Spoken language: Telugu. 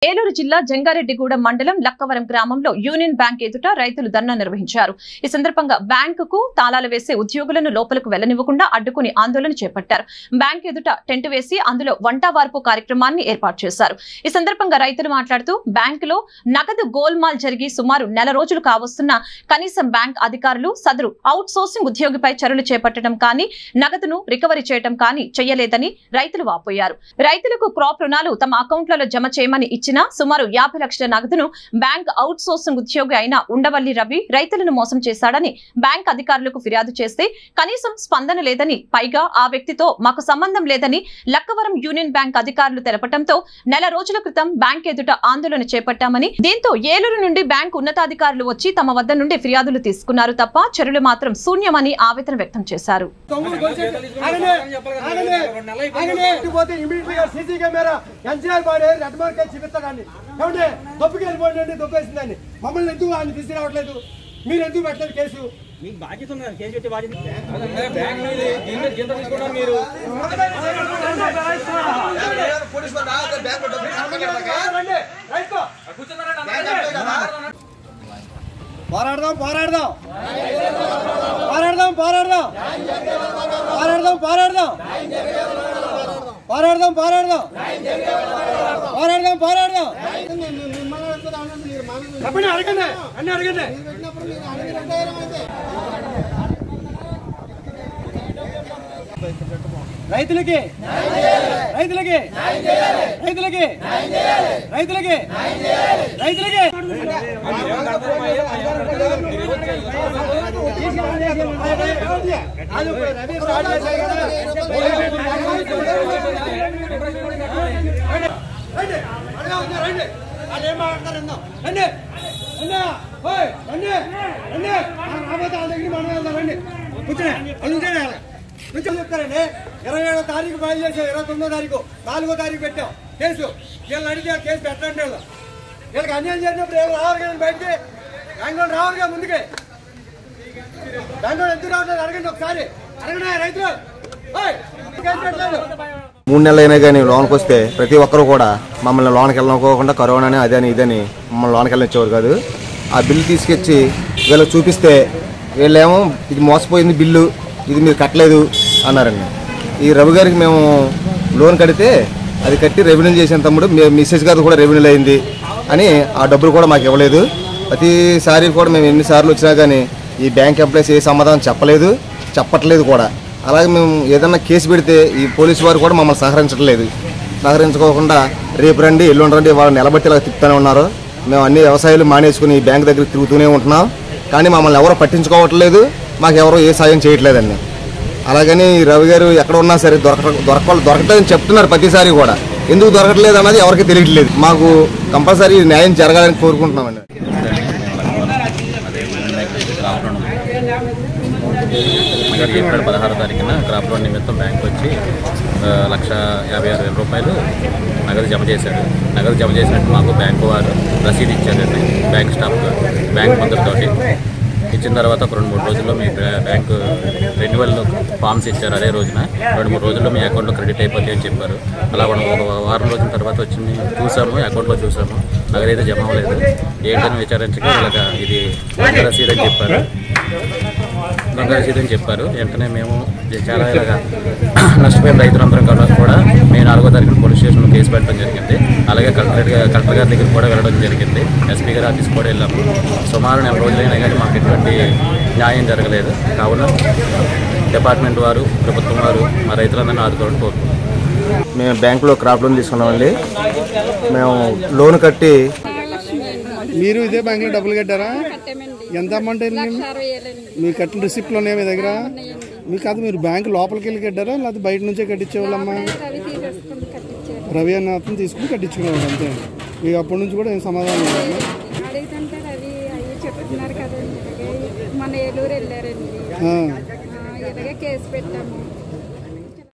ఏలూరు జిల్లా జంగారెడ్డిగూడెం మండలం లక్కవరం గ్రామంలో యూనియన్ బ్యాంక్ ఎదుట రైతులు ధర్నా నిర్వహించారు ఈ సందర్భంగా బ్యాంకుకు తాళాలు వేసే ఉద్యోగులను లోపలకు వెళ్లనివ్వకుండా అడ్డుకుని ఆందోళన చేపట్టారు బ్యాంక్ ఎదుట టెంట్ వేసి అందులో వంట వార్పు కార్యక్రమాన్ని ఏర్పాటు చేశారు ఈ సందర్భంగా రైతులు మాట్లాడుతూ బ్యాంకులో నగదు గోల్మాల్ జరిగి సుమారు నెల రోజులు కావస్తున్న కనీసం బ్యాంక్ అధికారులు సదరు అవుట్ సోర్సింగ్ ఉద్యోగిపై చర్యలు చేపట్టడం కానీ నగదును రికవరీ చేయడం కానీ చేయలేదని రైతులు వాపోయారు రైతులకు క్రాప్ రుణాలు తమ అకౌంట్లలో జమ చేయమని ఇచ్చిన సుమారు యాభై లక్షల నగదును బ్యాంక్ అవుట్ సోర్సింగ్ ఉద్యోగి అయిన ఉండవల్లి రవి రైతులను మోసం చేశాడని బ్యాంక్ అధికారులకు ఫిర్యాదు చేస్తే కనీసం స్పందన లేదని పైగా ఆ వ్యక్తితో మాకు సంబంధం లేదని లక్కవరం యూనియన్ బ్యాంక్ అధికారులు తెలపడంతో నెల రోజుల క్రితం బ్యాంక్ ఎదుట ఆందోళన చేపట్టామని దీంతో ఏలూరు నుండి బ్యాంక్ ఉన్నతాధికారులు వచ్చి తమ వద్ద నుండి ఫిర్యాదులు తీసుకున్నారు తప్ప చర్యలు మాత్రం శూన్యమని ఆవేదన వ్యక్తం చేశారు తొమ్మిది కొలిచేసి ఆగండి ఆగండి ఆగండి పోతే ఇమీడియట్ గా CC camera NCR body red mark చూపిస్తాడండి ఏమండి దొబ్బుకి వెళ్ళిపోండి దొబ్బేసిందండి మమ్మల్ని ఎందుకు ఆయన తీసుకురావట్లేదు మీరు ఎందుకు పెట్టలేదు కేసు మీకు బాధ్యత ఉంది కదా, కేసు పెట్టే బాధ్యత బ్యాంక్ మీద దీనిలో జీతం తీసుకున్నారు మీరు రండి, రైట్. పోరాడదాం పోరాడదాం పోరాడదాం పోరాడదాం పోరాడదాం పోరాడదాం పోరాడదాం పోరాడదాం పోరాడదాం పోరాడదాం చెప్పండి అడగండి అన్ని అడగండి రైతులకి రైతులకి రైతులకి రైతులకి రైతులకి రండి అడగా ఉంది రండి వాళ్ళు ఏం మాట్లాడతారు విందాం. రండి రండి ఓయ్ రండి రండి మనం రాబోతే వాళ్ళ దగ్గర మనం వెళ్దాం రండి కూర్చోండి వాళ్ళు ఉంచండి వాళ్ళ. కూర్చొని చెప్తారండి ఇరవై ఏడో తారీఖు ఫైల్ చేసాం ఇరవై తొమ్మిదో తారీఖు నాలుగో తారీఖు పెట్టాం కేసు వీళ్ళని అడిగితే కేసు పెట్టండి వీళ్ళు వీళ్ళకి అన్యాయం చేసినప్పుడు ఏం రావాలి కదా బయటికి బ్యాంకులో రావాలిగా ముందుకే బ్యాంకులో ఎందుకు రావట్లేదు అడగండి ఒకసారి అడగండి రైతులు ఓయ్, కేసు పెట్టలేదు మూడు నెలలు అయినా కానీ లోన్కి వస్తే ప్రతి ఒక్కరు కూడా మమ్మల్ని లోన్కి వెళ్ళనుకోకుండా కరోనా అని అదని ఇదని మమ్మల్ని లోన్కి వెళ్ళనిచ్చేవారు కాదు ఆ బిల్లు తీసుకొచ్చి వీళ్ళకి చూపిస్తే వీళ్ళేమో ఇది మోసపోయింది బిల్లు ఇది మీరు కట్టలేదు అన్నారండి ఈ రవి గారికి మేము లోన్ కడితే అది కట్టి రెవెన్యూ చేసిన తమ్ముడు మీ మిస్సెస్ గారు కూడా రెవెన్యూలు అయింది అని ఆ డబ్బులు కూడా మాకు ఇవ్వలేదు ప్రతిసారి కూడా మేము ఎన్నిసార్లు వచ్చినా కానీ ఈ బ్యాంక్ ఎంప్లాయీస్ ఏ సమాధానం చెప్పలేదు చెప్పట్లేదు కూడా అలాగే మేము ఏదన్నా కేసు పెడితే ఈ పోలీసు వారు కూడా మమ్మల్ని సహకరించట్లేదు సహకరించుకోకుండా రేపు రండి ఎల్లుండి రండి వాళ్ళు నిలబట్టి ఇలా తిప్పుతూనే ఉన్నారు మేము అన్ని వ్యవసాయాలు మానేసుకుని ఈ బ్యాంక్ దగ్గర తిరుగుతూనే ఉంటున్నాం కానీ మమ్మల్ని ఎవరు పట్టించుకోవట్లేదు మాకు ఎవరు ఏ సాయం చేయట్లేదండి అలాగని ఈ రవి గారు ఎక్కడ ఉన్నా సరే దొరక దొరక దొరకట్లేదని చెప్తున్నారు ప్రతిసారి కూడా ఎందుకు దొరకట్లేదు అన్నది ఎవరికి తెలియట్లేదు మాకు కంపల్సరీ న్యాయం జరగాలని కోరుకుంటున్నామండి మనకి ఏప్రిల్ పదహారో తారీఖున క్రాప్ లోన్ నిమిత్తం బ్యాంక్ వచ్చి ఆ, లక్ష యాభై ఆరు వేల రూపాయలు నగదు జమ చేశాడు నగదు జమ చేసినట్టు మాకు బ్యాంకు వారు రసీదు ఇచ్చారండి బ్యాంక్ స్టాఫ్ బ్యాంక్ మందులతోటి ఇచ్చిన తర్వాత ఒక రెండు మూడు రోజుల్లో మీ బ్యా- బ్యాంకు రెన్యువల్ ఫామ్స్ ఇచ్చారు అదే రోజున రెండు మూడు రోజుల్లో మీ అకౌంట్లో క్రెడిట్ అయిపోతాయి అని చెప్పారు అలా మనం ఒక వారం రోజుల తర్వాత వచ్చి మేము చూసాము అకౌంట్లో చూసాము నగదైతే జమ అవ్వలేదు ఏంటని విచారించగా ఇలాగా ఇది దొంగ రసీదు అని చెప్పారు దొంగ రసీదు అని చెప్పారు వెంటనే మేము చాలా ఇలాగా నష్టపోయిన రైతులందరం కూడా కూడా మేము నాలుగో తారీఖున పోలీస్ స్టేషన్లో కేసు పెట్టడం జరిగింది అలాగే కలెక్టరేట్ గా- కలెక్టర్ గారి దగ్గర కూడా వెళ్ళడం జరిగింది ఎస్పీ గారి ఆఫీస్ కూడా వెళ్ళాము సుమారు నెల రోజులైనా కానీ మాకు ఎటువంటి న్యాయం జరగలేదు కావున డిపార్ట్మెంట్ వారు ప్రభుత్వం వారు మా రైతులందరినీ ఆదుకోవాలని కోరుకుంటున్నాం మేము బ్యాంకులో క్రాప్ లోన్ తీసుకున్నామండి మేము లోన్ కట్టి మీరు ఇదే బ్యాంక్ లో డబ్బులు కట్టారా కట్టామండి ఎంత అమౌంట్ అయింది లక్ష అరవై వేలండి మీ కట్టిన రిసిప్ట్లు ఉన్నాయి మీ దగ్గర మీ కాదు మీరు బ్యాంక్ లోపలికి వెళ్ళి కట్టారా లేకపోతే బయట నుంచే కట్టించేవాళ్ళమ్మా అవి తీసేసుకుని కట్టించారు రవి అన్న అతను తీసుకుని కట్టించుకునేవాడు అంతే మీకు అప్పటి నుంచి కూడా ఏం సమాధానం లేదు అడుగుతుంటే రవి అవి చెప్తున్నారు కదండి ఇలాగే మన ఏలూరు వెళ్ళారండి ఆ, ఆ, ఇలాగే కేసు పెట్టాము